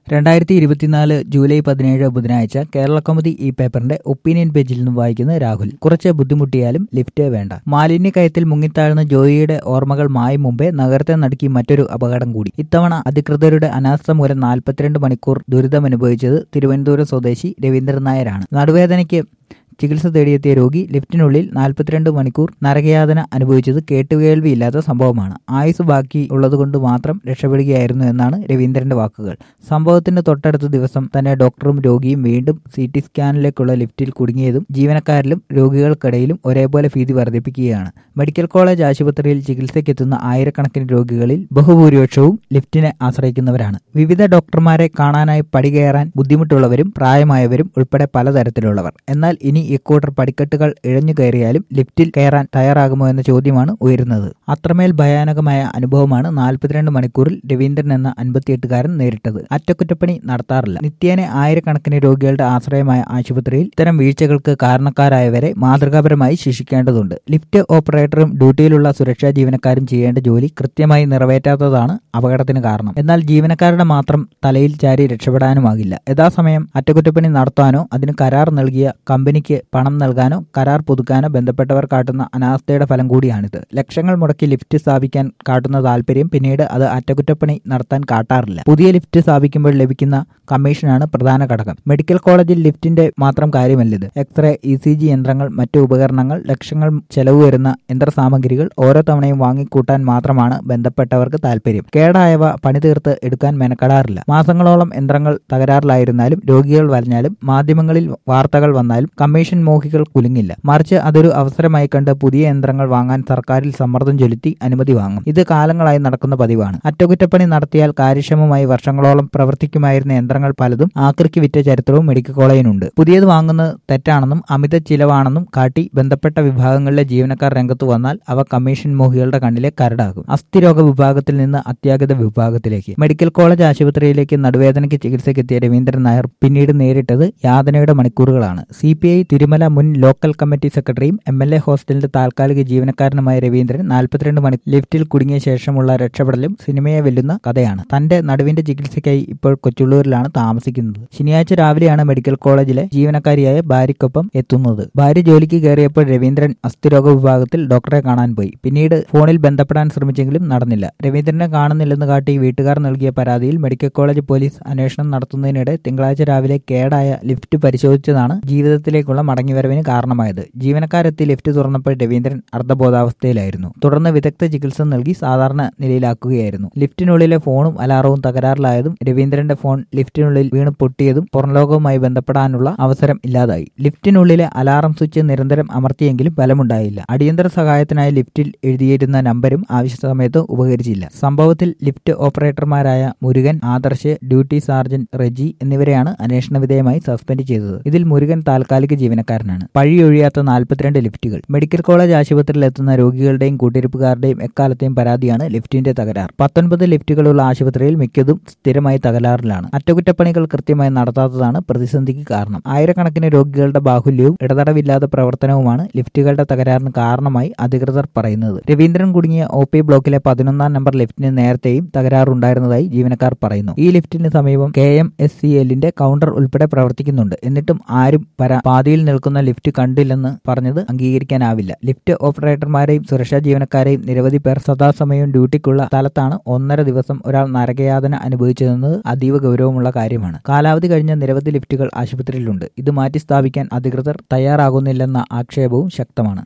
രണ്ടായിരത്തി ഇരുപത്തിനാല് ജൂലൈ പതിനേഴ് ബുധനാഴ്ച കേരള കൗമുദി ഈ പേപ്പറിന്റെ ഒപ്പീനിയൻ പേജിൽ നിന്നും വായിക്കുന്ന രാഹുൽ കുറച്ച് ബുദ്ധിമുട്ടിയാലും ലിഫ്റ്റ് വേണ്ട മാലിന്യക്കയത്തിൽ മുങ്ങിത്താഴ്ന്ന ജോയിയുടെ ഓർമ്മകൾ മായും മുമ്പേ നഗരത്തെ നടുക്കി മറ്റൊരു അപകടം കൂടി ഇത്തവണ അധികൃതരുടെ അനാസ്ഥ മൂലം നാൽപ്പത്തിരണ്ട് മണിക്കൂർ ദുരിതമനുഭവിച്ചത് തിരുവനന്തപുരം സ്വദേശി രവീന്ദ്രൻ നായരാണ് നടുവേദനയ്ക്ക് ചികിത്സ തേടിയെത്തിയ രോഗി ലിഫ്റ്റിനുള്ളിൽ നാൽപ്പത്തിരണ്ട് മണിക്കൂർ നരകയാതന അനുഭവിച്ചത് കേട്ടുകേൾവിയില്ലാത്ത സംഭവമാണ് ആയുസ് ബാക്കി ഉള്ളതുകൊണ്ട് മാത്രം രക്ഷപ്പെടുകയായിരുന്നു എന്നാണ് രവീന്ദ്രന്റെ വാക്കുകൾ സംഭവത്തിന് തൊട്ടടുത്ത ദിവസം തന്നെ ഡോക്ടറും രോഗിയും വീണ്ടും സി ടി സ്കാനിലേക്കുള്ള ലിഫ്റ്റിൽ കുടുങ്ങിയതും ജീവനക്കാരിലും രോഗികൾക്കിടയിലും ഒരേപോലെ ഭീതി വർദ്ധിപ്പിക്കുകയാണ് മെഡിക്കൽ കോളേജ് ആശുപത്രിയിൽ ചികിത്സയ്ക്കെത്തുന്ന ആയിരക്കണക്കിന് രോഗികളിൽ ബഹുഭൂരിപക്ഷവും ലിഫ്റ്റിനെ ആശ്രയിക്കുന്നവരാണ് വിവിധ ഡോക്ടർമാരെ കാണാനായി പടി കയറാൻ ബുദ്ധിമുട്ടുള്ളവരും പ്രായമായവരും ഉൾപ്പെടെ പലതരത്തിലുള്ളവർ എന്നാൽ ഇനി ഇക്കൂട്ടർ പടിക്കെട്ടുകൾ ഇഴഞ്ഞു കയറിയാലും ലിഫ്റ്റിൽ കയറാൻ തയ്യാറാകുമോ എന്ന ചോദ്യമാണ് ഉയരുന്നത് അത്രമേൽ ഭയാനകമായ അനുഭവമാണ് നാൽപ്പത്തിരണ്ട് മണിക്കൂറിൽ രവീന്ദ്രൻ എന്ന അൻപത്തിയെട്ടുകാരൻ നേരിട്ടത് അറ്റകുറ്റപ്പണി നടത്താറില്ല നിത്യേന ആയിരക്കണക്കിന് രോഗികളുടെ ആശ്രയമായ ആശുപത്രിയിൽ ഇത്തരം വീഴ്ചകൾക്ക് കാരണക്കാരായവരെ മാതൃകാപരമായി ശിക്ഷിക്കേണ്ടതുണ്ട് ലിഫ്റ്റ് ഓപ്പറേറ്ററും ഡ്യൂട്ടിയിലുള്ള സുരക്ഷാ ജീവനക്കാരും ചെയ്യേണ്ട ജോലി കൃത്യമായി നിറവേറ്റാത്തതാണ് അപകടത്തിന് കാരണം എന്നാൽ ജീവനക്കാരുടെ മാത്രം തലയിൽ ചാരി രക്ഷപ്പെടാനുമാകില്ല യഥാസമയം അറ്റകുറ്റപ്പണി നടത്താനോ അതിന് കരാർ നൽകിയ കമ്പനിക്ക് പണം നൽകാനോ കരാർ പുതുക്കാനോ ബന്ധപ്പെട്ടവർ കാട്ടുന്ന അനാസ്ഥയുടെ ഫലം കൂടിയാണിത് ലക്ഷങ്ങൾ മുടക്കി ലിഫ്റ്റ് സ്ഥാപിക്കാൻ കാട്ടുന്ന താല്പര്യം പിന്നീട് അത് അറ്റകുറ്റപ്പണി നടത്താൻ കാട്ടാറില്ല പുതിയ ലിഫ്റ്റ് സ്ഥാപിക്കുമ്പോൾ ലഭിക്കുന്ന കമ്മീഷനാണ് പ്രധാന ഘടകം മെഡിക്കൽ കോളേജിൽ ലിഫ്റ്റിന്റെ മാത്രം കാര്യമല്ലിത് എക്സ്റേ ഇ സി ജി യന്ത്രങ്ങൾ മറ്റു ഉപകരണങ്ങൾ ലക്ഷങ്ങൾ ചെലവ് വരുന്ന യന്ത്രസാമഗ്രികൾ ഓരോ തവണയും വാങ്ങിക്കൂട്ടാൻ മാത്രമാണ് ബന്ധപ്പെട്ടവർക്ക് താല്പര്യം കേടായവ പണി തീർത്ത് എടുക്കാൻ മെനക്കെടാറില്ല മാസങ്ങളോളം യന്ത്രങ്ങൾ തകരാറിലായിരുന്നാലും രോഗികൾ വലഞ്ഞാലും മാധ്യമങ്ങളിൽ വാർത്തകൾ വന്നാലും കമ്മീഷൻ മോഹികൾ കുലുങ്ങില്ല മറിച്ച് അതൊരു അവസരമായി കണ്ട് പുതിയ യന്ത്രങ്ങൾ വാങ്ങാൻ സർക്കാരിൽ സമ്മർദ്ദം ചെലുത്തി അനുമതി വാങ്ങും ഇത് കാലങ്ങളായി നടക്കുന്ന പതിവാണ് അറ്റകുറ്റപ്പണി നടത്തിയാൽ കാര്യക്ഷമമായി വർഷങ്ങളോളം പ്രവർത്തിക്കുമായിരുന്ന യന്ത്രങ്ങൾ പലതും ആക്രിക്ക് വിറ്റ ചരിത്രവും മെഡിക്കൽ കോളേജിനുണ്ട് പുതിയത് വാങ്ങുന്നത് തെറ്റാണെന്നും അമിത ചിലവാണെന്നും കാട്ടി ബന്ധപ്പെട്ട വിഭാഗങ്ങളിലെ ജീവനക്കാർ രംഗത്ത് വന്നാൽ അവ കമ്മീഷൻ മോഹികളുടെ കണ്ണിലെ കരടാകും അസ്ഥിരോഗ വിഭാഗത്തിൽ നിന്ന് അത്യാഗത വിഭാഗത്തിലേക്ക് മെഡിക്കൽ കോളേജ് ആശുപത്രിയിലേക്ക് നടുവേദനയ്ക്ക് ചികിത്സയ്ക്കെത്തിയ രവീന്ദ്രൻ നായർ പിന്നീട് നേരിട്ടത് യാതനയുടെ മണിക്കൂറുകളാണ് സി പി ഐ തിരുമല മുൻ ലോക്കൽ കമ്മിറ്റി സെക്രട്ടറിയും എം എൽ എ ഹോസ്റ്റലിന്റെ താൽക്കാലിക ജീവനക്കാരനുമായ രവീന്ദ്രൻ നാൽപ്പത്തിരണ്ട് മണി ലിഫ്റ്റിൽ കുടുങ്ങിയ ശേഷമുള്ള രക്ഷപ്പെടലും സിനിമയെ വെല്ലുന്ന കഥയാണ് തന്റെ നടുവിന്റെ ചികിത്സയ്ക്കായി ഇപ്പോൾ കൊച്ചുള്ളൂരിലാണ് താമസിക്കുന്നത് ശനിയാഴ്ച രാവിലെയാണ് മെഡിക്കൽ കോളേജിലെ ജീവനക്കാരിയായ ഭാര്യയ്ക്കൊപ്പം എത്തുന്നത് ഭാര്യ ജോലിക്ക് കയറിയപ്പോൾ രവീന്ദ്രൻ അസ്ഥിരോഗ വിഭാഗത്തിൽ ഡോക്ടറെ കാണാൻ പോയി പിന്നീട് ഫോണിൽ ബന്ധപ്പെടാൻ ശ്രമിച്ചെങ്കിലും നടന്നില്ല രവീന്ദ്രനെ കാണുന്നില്ലെന്ന് കാട്ടി വീട്ടുകാർ നൽകിയ പരാതിയിൽ മെഡിക്കൽ കോളേജ് പോലീസ് അന്വേഷണം നടത്തുന്നതിനിടെ തിങ്കളാഴ്ച രാവിലെ കേടായ ലിഫ്റ്റ് പരിശോധിച്ചതാണ് ജീവിതത്തിലേക്കുള്ള മടങ്ങിവരവിന് കാരണമായത് ജീവനക്കാരെത്തി ലിഫ്റ്റ് തുറന്നപ്പോൾ രവീന്ദ്രൻ അർദ്ധബോധാവസ്ഥയിലായിരുന്നു തുടർന്ന് വിദഗ്ധ ചികിത്സ നൽകി സാധാരണ നിലയിലാക്കുകയായിരുന്നു ലിഫ്റ്റിനുള്ളിലെ ഫോണും അലാറവും തകരാറിലായതും രവീന്ദ്രന്റെ ഫോൺ ലിഫ്റ്റിനുള്ളിൽ വീണ് പൊട്ടിയതും പുറംലോകവുമായി ബന്ധപ്പെടാനുള്ള അവസരം ഇല്ലാതായി ലിഫ്റ്റിനുള്ളിലെ അലാറം സ്വിച്ച് നിരന്തരം അമർത്തിയെങ്കിലും ഫലമുണ്ടായില്ല അടിയന്തര സഹായത്തിനായി ലിഫ്റ്റിൽ എഴുതിയിരുന്ന നമ്പരും ആവശ്യ സമയത്ത് ഉപകരിച്ചില്ല സംഭവത്തിൽ ലിഫ്റ്റ് ഓപ്പറേറ്റർമാരായ മുരുകൻ ആദർശ് ഡ്യൂട്ടി സാർജന്റ് റെജി എന്നിവരെയാണ് അന്വേഷണ വിധേയമായി സസ്പെൻഡ് ചെയ്തത് ഇതിൽ മുരുകൻ താൽക്കാലിക ജീവനക്കാരനാണ് പഴിയൊഴിയാത്ത നാൽപ്പത്തിരണ്ട് ലിഫ്റ്റുകൾ മെഡിക്കൽ കോളേജ് ആശുപത്രിയിൽ എത്തുന്ന രോഗികളുടെയും കൂട്ടിരിപ്പുകാരുടെയും എക്കാലത്തെയും പരാതിയാണ് ലിഫ്റ്റിന്റെ തകരാർ പത്തൊൻപത് ലിഫ്റ്റുകളുള്ള ആശുപത്രിയിൽ മിക്കതും സ്ഥിരമായി തകരാറിലാണ് അറ്റകുറ്റപ്പണികൾ കൃത്യമായി നടത്താത്തതാണ് പ്രതിസന്ധിക്ക് കാരണം ആയിരക്കണക്കിന് രോഗികളുടെ ബാഹുല്യവും ഇടതടവില്ലാത്ത പ്രവർത്തനവുമാണ് ലിഫ്റ്റുകളുടെ തകരാറിന് കാരണമായി അധികൃതർ പറയുന്നത് രവീന്ദ്രൻ കുടുങ്ങിയ ഒ പി ബ്ലോക്കിലെ പതിനൊന്നാം നമ്പർ ലിഫ്റ്റിന് നേരത്തെയും തകരാറുണ്ടായിരുന്നതായി ജീവനക്കാർ പറയുന്നു ഈ ലിഫ്റ്റിന് സമീപം കെ എം എസ് സി എല്ലിന്റെ കൗണ്ടർ ഉൾപ്പെടെ പ്രവർത്തിക്കുന്നുണ്ട് എന്നിട്ടും ആരും പരാ പാതിയിൽ നിൽക്കുന്ന ലിഫ്റ്റ് കണ്ടില്ലെന്ന് പറഞ്ഞത് അംഗീകരിക്കാനാവില്ല ലിഫ്റ്റ് ഓപ്പറേറ്റർമാരെയും സുരക്ഷാ ജീവനക്കാരെയും നിരവധി പേർ സദാസമയവും ഡ്യൂട്ടിക്കുള്ള സ്ഥലത്താണ് ഒന്നര ദിവസം ഒരാൾ നരകയാതന അനുഭവിച്ചതെന്നത് അതീവ ഗൗരവമുള്ള കാര്യമാണ് കാലാവധി കഴിഞ്ഞ നിരവധി ലിഫ്റ്റുകൾ ആശുപത്രിയിലുണ്ട് ഇത് മാറ്റി സ്ഥാപിക്കാൻ അധികൃതർ തയ്യാറാകുന്നില്ലെന്ന ആക്ഷേപവും ശക്തമാണ്